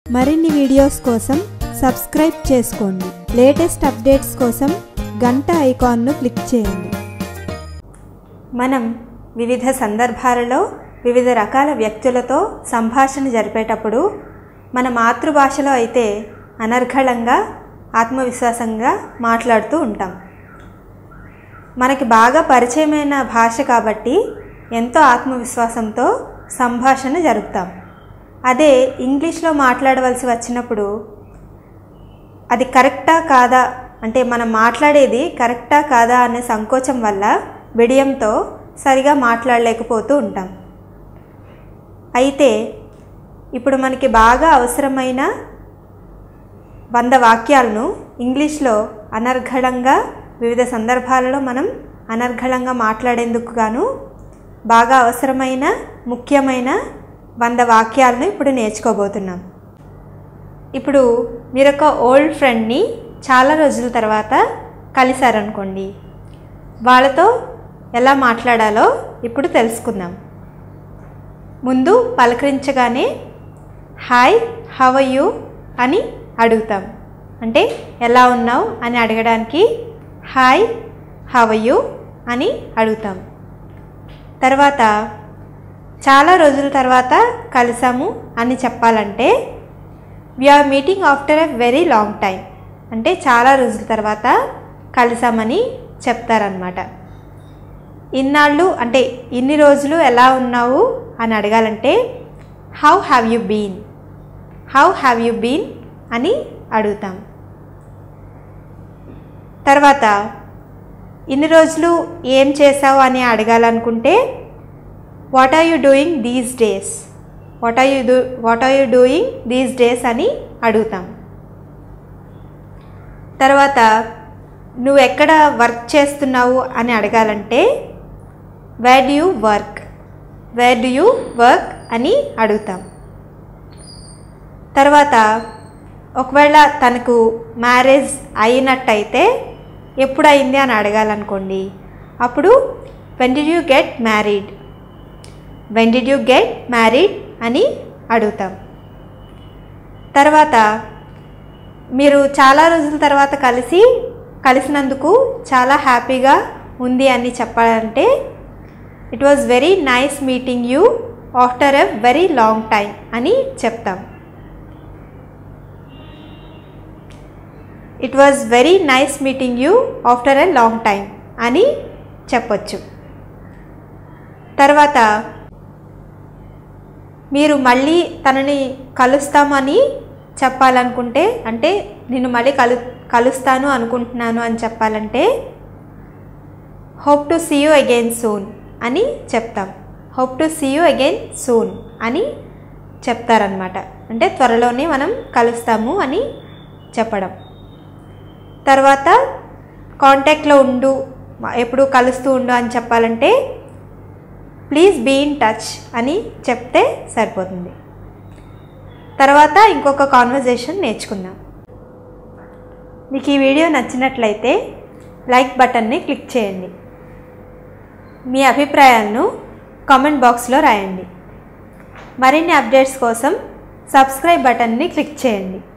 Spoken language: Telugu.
మరిన్ని వీడియోస్ కోసం సబ్స్క్రైబ్ చేసుకోండి లేటెస్ట్ అప్డేట్స్ కోసం గంట ఐకాన్ను క్లిక్ చేయండి మనం వివిధ సందర్భాలలో వివిధ రకాల వ్యక్తులతో సంభాషణ జరిపేటప్పుడు మన మాతృభాషలో అయితే అనర్ఘళంగా ఆత్మవిశ్వాసంగా మాట్లాడుతూ ఉంటాం మనకి బాగా పరిచయమైన భాష కాబట్టి ఎంతో ఆత్మవిశ్వాసంతో సంభాషణ జరుపుతాం అదే ఇంగ్లీష్లో మాట్లాడవలసి వచ్చినప్పుడు అది కరెక్టా కాదా అంటే మనం మాట్లాడేది కరెక్టా కాదా అనే సంకోచం వల్ల బిడియంతో సరిగా మాట్లాడలేకపోతూ ఉంటాం అయితే ఇప్పుడు మనకి బాగా అవసరమైన వంద వాక్యాలను ఇంగ్లీష్లో అనర్ఘళంగా వివిధ సందర్భాలలో మనం అనర్ఘళంగా మాట్లాడేందుకు గాను బాగా అవసరమైన ముఖ్యమైన వంద వాక్యాలను ఇప్పుడు నేర్చుకోబోతున్నాం ఇప్పుడు మీరు ఒక ఓల్డ్ ఫ్రెండ్ని చాలా రోజుల తర్వాత కలిశారనుకోండి వాళ్ళతో ఎలా మాట్లాడాలో ఇప్పుడు తెలుసుకుందాం ముందు పలకరించగానే హాయ్ హవ్ యూ అని అడుగుతాం అంటే ఎలా ఉన్నావు అని అడగడానికి హాయ్ హవ్ యూ అని అడుగుతాం తర్వాత చాలా రోజుల తర్వాత కలిసాము అని చెప్పాలంటే our meeting after a very long time అంటే చాలా రోజుల తర్వాత కలిసామని చెప్తారనమాట ఇన్నాళ్ళు అంటే ఇన్ని రోజులు ఎలా ఉన్నావు అని అడగాలంటే how have you been how have you been అని అడుగుతాం తర్వాత ఇన్ని రోజులు ఏం చేసావు అని అడగాలనుకుంటే what are you doing these days what are you do what are you doing these days అని అడుగుతాం తర్వాత నువ్వు ఎక్కడ వర్క్ చేస్తున్నావు అని అడగాలంటే where do you work where do you work అని అడుగుతాం తర్వాత ఒకవేళ తనకు మ్యారేజ్ అయినట్టయితే ఎప్పుడు అయింది అని అడగాలనుకోండి అప్పుడు when did you get married when did you get married అని అడుగుతాం తర్వాత మీరు చాలా రోజుల తర్వాత కలిసి కలిసినందుకు చాలా హ్యాపీగా ఉంది అని చెప్పాలంటే it was very nice meeting you after a very long time అని చెప్తాం it was very nice meeting you after a long time అని చెప్పొచ్చు తర్వాత మీరు మళ్ళీ తనని కలుస్తామని చెప్పాలనుకుంటే అంటే నేను మళ్ళీ కలు కలుస్తాను అనుకుంటున్నాను అని చెప్పాలంటే hope to see you again soon అని చెప్తాం hope to see you again soon అని చెప్తారనమాట అంటే త్వరలోనే మనం కలుస్తాము అని చెప్పడం తర్వాత కాంటాక్ట్లో ఉండు ఎప్పుడు కలుస్తూ ఉండు అని చెప్పాలంటే ప్లీజ్ బీ ఇన్ టచ్ అని చెప్తే సరిపోతుంది తర్వాత ఇంకొక కాన్వర్జేషన్ నేర్చుకుందాం మీకు ఈ వీడియో నచ్చినట్లయితే లైక్ బటన్ని క్లిక్ చేయండి మీ అభిప్రాయాలను కామెంట్ బాక్స్లో రాయండి మరిన్ని అప్డేట్స్ కోసం సబ్స్క్రైబ్ బటన్ని క్లిక్ చేయండి